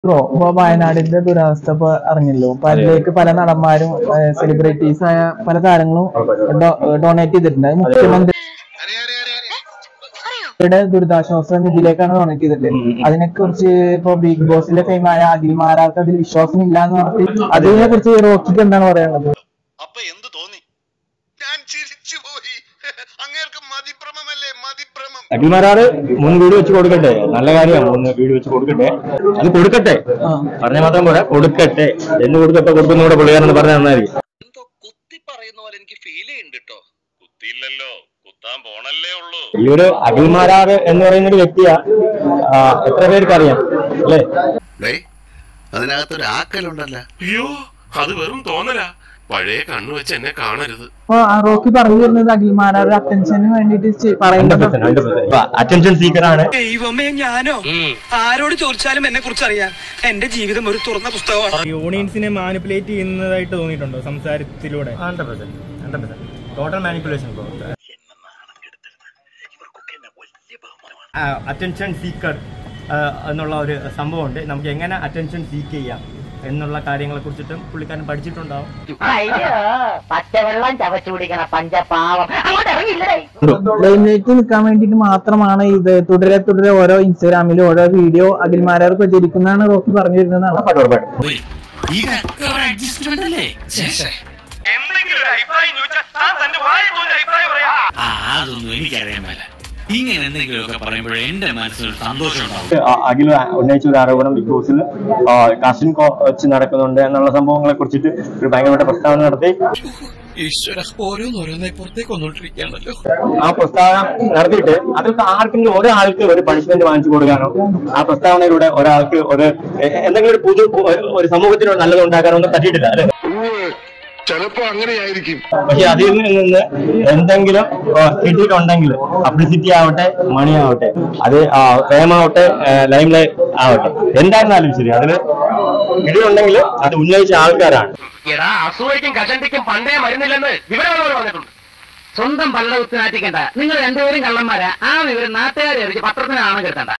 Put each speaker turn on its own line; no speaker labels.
Bro ഇപ്പൊ വയനാടിന്റെ ദുരവസ്ഥ ഇപ്പൊ അറിഞ്ഞല്ലോ അപ്പൊ അതിലേക്ക് പല നടന്മാരും സെലിബ്രിറ്റീസ് ആയ പല താരങ്ങളും ഡൊണേറ്റ് ചെയ്തിട്ടുണ്ട് അത് മുഖ്യമന്ത്രിയുടെ ദുരിതാശ്വാസ നിധിയിലേക്കാണ് ഡൊണേറ്റ് ചെയ്തിട്ടുള്ളത് അതിനെ കുറിച്ച് ഇപ്പൊ ബിഗ് ബോസിലെ ഫെയിമായ അഖിൽമാരാർക്ക് അതിൽ വിശ്വാസം ഇല്ല എന്ന് പറഞ്ഞിട്ട് അതിനെ കുറിച്ച് റോക്കിക്ക് എന്താണ് പറയാനുള്ളത്
അപ്പൊ എന്ത് തോന്നി ഞാൻ ചിരിച്ചു പോയി അങ്ങേർക്ക് മതിഭ്രമമല്ലേ മതിഭ്രമം
അഖിൽമാരാറ് മൂന്ന് വീട് വെച്ച് കൊടുക്കട്ടെ നല്ല കാര്യമാണ് മൂന്ന് വീട് വെച്ച് കൊടുക്കട്ടെ അത് കൊടുക്കട്ടെ
ആ.
പറഞ്ഞ മാത്രം പോരാ കൊടുക്കട്ടെ എന്ന് കൊടുക്കട്ടെ കൊടുക്കുന്നൂടെ പുള്ളിയാരെന്ന് പറഞ്ഞ നന്നായിരിക്കും
എന്തോ കുത്തി പറയുന്ന പോലെ എനിക്ക് ഫീൽ ചെയ്യുന്നുണ്ട് കേട്ടോ കുത്തിയില്ലല്ലോ കുത്താൻ പോണല്ലേ ഉള്ളൂ
ഈ ഒരു അഖിൽമാരാറ് എന്ന് പറയുന്ന ഒരു വ്യക്തിയാ ആ, എത്ര പേർക്ക് അറിയാം അല്ലേ
അതിനകത്തൊരു ആക്കലുണ്ടല്ലോ
അയ്യോ അത് വെറും തോന്നലാ പഴയ കണ്ണു വെച്ച് എന്നെ കാണരുത്
അപ്പൊ ആ റോക്കി പറഞ്ഞു വരുന്നത് അഖിൽമാരാരുടെ അറ്റൻഷന് വേണ്ടിട്ട്
ഹൺഡ്രഡ്
പറയുന്നത്
percent hundred percent attention seeker ആണ്
ദൈവമേ ഞാനോ ആരോട് ചോദിച്ചാലും എന്നെ കുറിച്ച് അറിയാം എന്റെ ജീവിതം ഒരു തുറന്ന പുസ്തകമാണ്
യൂണിയൻസിനെ മാനിപ്പുലേറ്റ് ചെയ്യുന്നതായിട്ട് തോന്നിയിട്ടുണ്ടോ സംസാരത്തിലൂടെ
hundred percent hundred percent total manipulation attention seeker എന്നുള്ള ഒരു സംഭവമുണ്ട് നമുക്ക് എങ്ങനെ അറ്റൻഷൻ സീക്ക് ചെയ്യാം എന്നുള്ള കാര്യങ്ങളെ കുറിച്ചിട്ടും പുള്ളിക്കാരൻ പഠിച്ചിട്ടുണ്ടാവും
അയ്യോ പച്ചവെള്ളം ചവച്ചു കുടിക്കണ പഞ്ചപാവം അങ്ങോട്ട് ഇറങ്ങിയില്ലേ
ലൈംലൈറ്റ് നിൽക്കാൻ വേണ്ടിട്ട് മാത്രമാണ് ഇത് തുടരെ തുടരെ ഓരോ ഇൻസ്റ്റാഗ്രാമിലും ഓരോ വീഡിയോ അഖിൽമാരാർ പ്രചരിക്കുന്നതാണ് റോക്കി പറഞ്ഞു വരുന്നതാണ്
അതൊന്നും എനിക്കറിയാൻ മേല ഇങ്ങനെ എന്തെങ്കിലുമൊക്കെ പറയുമ്പോഴേ എന്റെ മനസ്സിൽ സന്തോഷം ഉണ്ടാവും
അഖിൽ ഉന്നയിച്ച ഒരു ആരോപണം ബിഗ് ബോസിൽ കാസ്റ്റിൻ വെച്ച് നടക്കുന്നുണ്ട് എന്നുള്ള സംഭവങ്ങളെ കുറിച്ചിട്ട് ഒരു ഭയങ്കരമായിട്ട് പ്രസ്താവന നടത്തി
ഈശ്വര ഓരോന്നോരോന്നായി പുറത്തേക്ക് വന്നോണ്ടിരിക്കുകയാണല്ലോ
ആ പ്രസ്താവന നടത്തിയിട്ട് അതിൽ ആർക്കെങ്കിലും ഒരാൾക്ക് ഒരു പണിഷ്മെന്റ് വാങ്ങിച്ചു കൊടുക്കാനോ ആ പ്രസ്താവനയിലൂടെ ഒരാൾക്ക് ഒരു എ- എന്തെങ്കിലും ഒരു പുതു ഒരു സമൂഹത്തിന് നല്ലത് ഉണ്ടാക്കാനോ ഒന്നും പറ്റിയിട്ടില്ല അല്ലെ
ചിലപ്പോ അങ്ങനെയായിരിക്കും
പക്ഷെ അതിൽ നിന്ന് എന്തെങ്കിലും ആ, കിട്ടിയിട്ടുണ്ടെങ്കിൽ പബ്ലിസിറ്റി ആവട്ടെ മണി ആവട്ടെ അത് ഫേം ആവട്ടെ ലൈം ലൈറ്റ് ആവട്ടെ എന്തായിരുന്നാലും ശരി അതിൽ കിട്ടിയിട്ടുണ്ടെങ്കിൽ അത് ഉന്നയിച്ച ആൾക്കാരാണ്
എടാ അസൂയക്കും കഷണ്ടിക്കും പണ്ടേ മരുന്നില്ലെന്ന് വിവരമുള്ളവർ പറഞ്ഞിട്ടുണ്ട് സ്വന്തം പള്ള കുത്തിനാറ്റിക്കണ്ട നിങ്ങൾ രണ്ടുപേരും കള്ളന്മാരാ ആ വിവരം നാട്ടുകാരെ അറിയിച്ച് പത്രത്തിനാണ് കിട്ടണ്ട